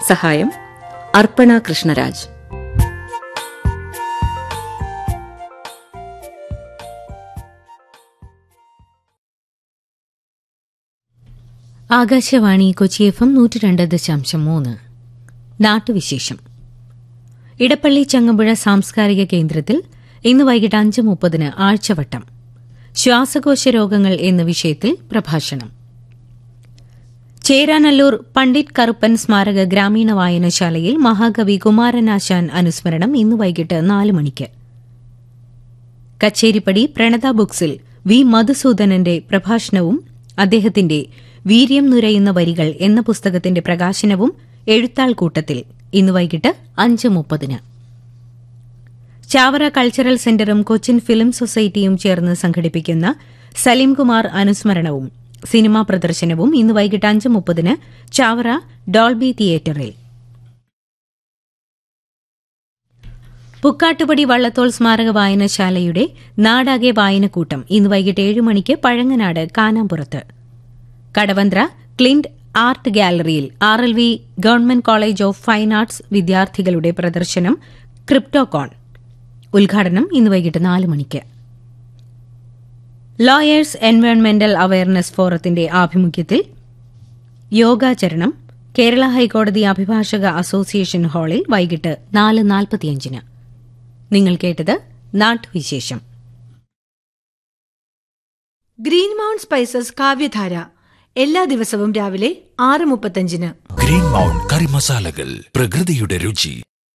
സഹായം Arpana Krishnaraj Akashvani Kochi F M നൂറ്റി രണ്ട് ദശാംശം മൂന്ന് നാട്ടുവിശേഷം ഇടപ്പള്ളി ചങ്ങമ്പുഴ സാംസ്കാരിക കേന്ദ്രത്തിൽ ഇന്ന് വൈകിട്ട് അഞ്ച് മുപ്പതിന് ആഴ്ചവട്ടം ശ്വാസകോശ രോഗങ്ങൾ എന്ന വിഷയത്തിൽ പ്രഭാഷണം ചേരാനല്ലൂർ പണ്ഡിറ്റ് കറുപ്പൻ സ്മാരക ഗ്രാമീണ വായനശാലയിൽ മഹാകവി കുമാരനാശാൻ അനുസ്മരണം ഇന്ന് വൈകിട്ട് നാല് മണിക്ക് കച്ചേരിപ്പടി പ്രണത ബുക്സിൽ വി മധുസൂദനന്റെ പ്രഭാഷണവും അദ്ദേഹത്തിന്റെ വീര്യം നുരയുന്ന വരികൾ എന്ന പുസ്തകത്തിന്റെ പ്രകാശനവും എഴുത്താൾ കൂട്ടത്തിൽ ഇന്ന് വൈകിട്ട് അഞ്ച് മുപ്പതിന് ചാവറ കൾച്ചറൽ സെന്ററും കൊച്ചിൻ ഫിലിം സൊസൈറ്റിയും ചേർന്ന് സംഘടിപ്പിക്കുന്ന സലീംകുമാർ അനുസ്മരണവും സിനിമാ പ്രദർശനവും ഇന്ന് വൈകിട്ട് അഞ്ച് മുപ്പതിന് ചാവറ ഡോൾബി തിയേറ്ററിൽ പുക്കാട്ടുപടി വള്ളത്തോൾ സ്മാരക വായനശാലയുടെ നാടാകെ വായനക്കൂട്ടം ഇന്ന് വൈകിട്ട് ഏഴ് മണിക്ക് പഴങ്ങനാട് കാനാമ്പുറത്ത് കടവന്ത്ര ക്ലിന്റ് ആർട്ട് ഗാലറിയിൽ R L V government college of fine arts വിദ്യാർത്ഥികളുടെ പ്രദർശനം ക്രിപ്റ്റോകോൺ ഉദ്ഘാടനം ഇന്ന് വൈകിട്ട് നാല് മണിക്ക് ലോയേഴ്സ് എൻവയോൺമെന്റൽ അവയർനെസ് ഫോറത്തിന്റെ ആഭിമുഖ്യത്തിൽ യോഗാചരണം കേരള ഹൈക്കോടതി അഭിഭാഷക അസോസിയേഷൻ ഹാളിൽ വൈകിട്ട് നാല് നാൽപ്പത്തിയഞ്ചിന് നിങ്ങൾ കേട്ടത് നാട്ടുവിശേഷം ഗ്രീൻ മൗണ്ട് സ്പൈസസ് കാവ്യധാര എല്ലാ ദിവസവും രാവിലെ ആറ് മുപ്പത്തഞ്ചിന് ഗ്രീൻ മൗണ്ട് കറി മസാലകൾ പ്രകൃതിയുടെ രുചി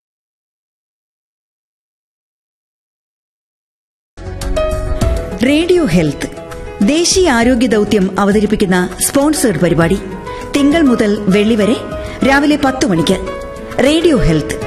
റേഡിയോ ഹെൽത്ത് ദേശീയ ആരോഗ്യ ദൗത്യം അവതരിപ്പിക്കുന്ന സ്പോൺസേഡ് പരിപാടി തിങ്കൾ മുതൽ വെള്ളി വരെ രാവിലെ പത്ത് മണിക്ക് റേഡിയോ ഹെൽത്ത്